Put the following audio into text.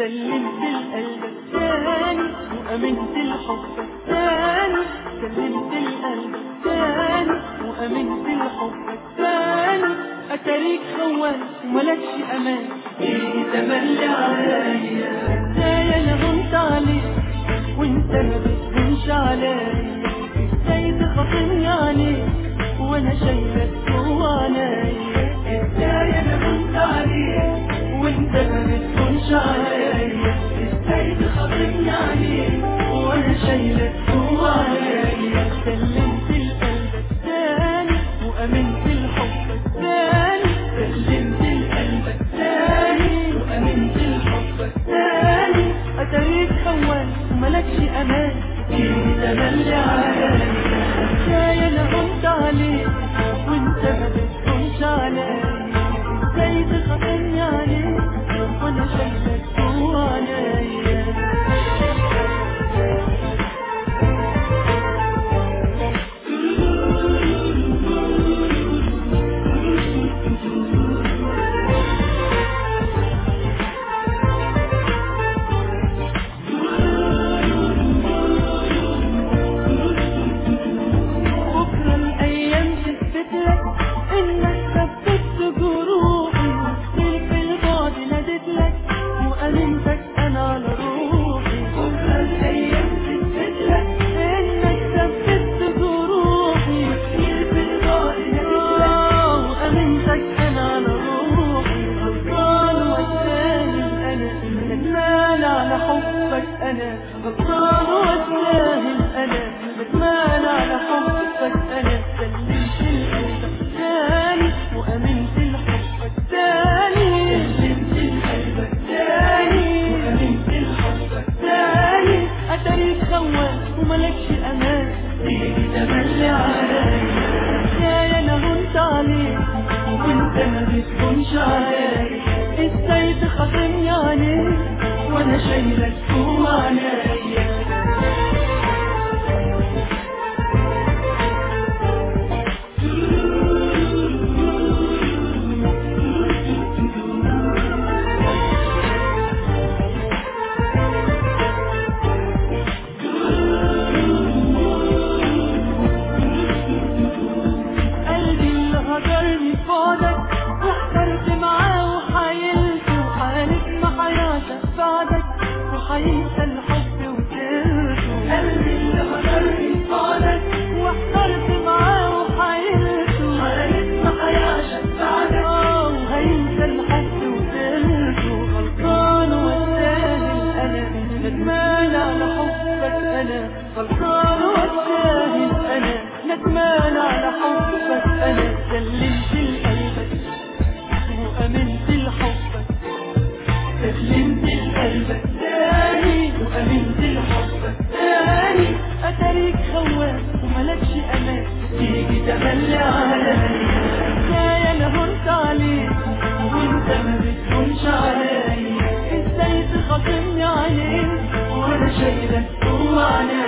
سلمت القلب الثاني وأمنت الحب الثاني سلمت القلب الثاني وأمنت الحب الثاني أتاريك خوان وملكش أمان إيه تملي عليا ازاي أنا هنت عليك وانت ما بتهونش عليا ازاي تخاصمني عليك وانا شايلك جوا عينيا ازاي انا كنت عليك وانت ما بتكونش عليا ازاي تخاطبني عليك وانا شايلك جوا عينيا سلمت القلب الثاني وامنت الحب الثاني سلمت القلب الثاني وامنت الحب الثاني اتاريك خوان وملكش امان ايه تملي عليا ازاي انا قمت عليك وانت ما بتكونش عليا ازاي تخاطبني عليك وانا شايفك جوا عينيا بكرة الأيام تثبت لك إنك ثبت جروحي وكتير في البعد نادت لك وأمنتك أنا على روحي بكرة الأيام تثبت لك إنك ثبت جروحي وكتير في البعد نادت لك وأمنتك أنا على روحي غلطان وأستاهل أنا ندمان على حبك أنا غلطان وأستاهل أنا ندمان على حبك أنا سلمت القلب الثاني وأمنت الحب الثاني سلمت القلب الثاني وأمنت الحب الثاني أتاريك خوان وملكش أمان تيجي تملي عليا ازاي أنا هنت عليك وانت ما بتكونش عليا ازاي تخاصمني عليك وانا شايلك جوا عينيا قلبي اللي هجرني في بعدك واحترت معاه وحايلته وحالف ما حياتك بعدك وحينسى الحب وسيرته قلبي اللي هجرني في بعدك واحترت معاه وحايلته وحالف ما حياتك بعدك اه وهينسى الحب وسيرته غلطان واستاهل انا ندمان على حبك انا غلطان واستاهل انا ندمان على حبك انا سلمت لقلبك وامنت لحبك سلمت القلب الثاني وامنت لحبك ثاني اتاريك خوان وملكش امان تيجي تملي عليا ازاي انا هنت عليك وانت ما بتكونش عليا ازاي تخاصمني عليك وانا شايلك جوا عينيا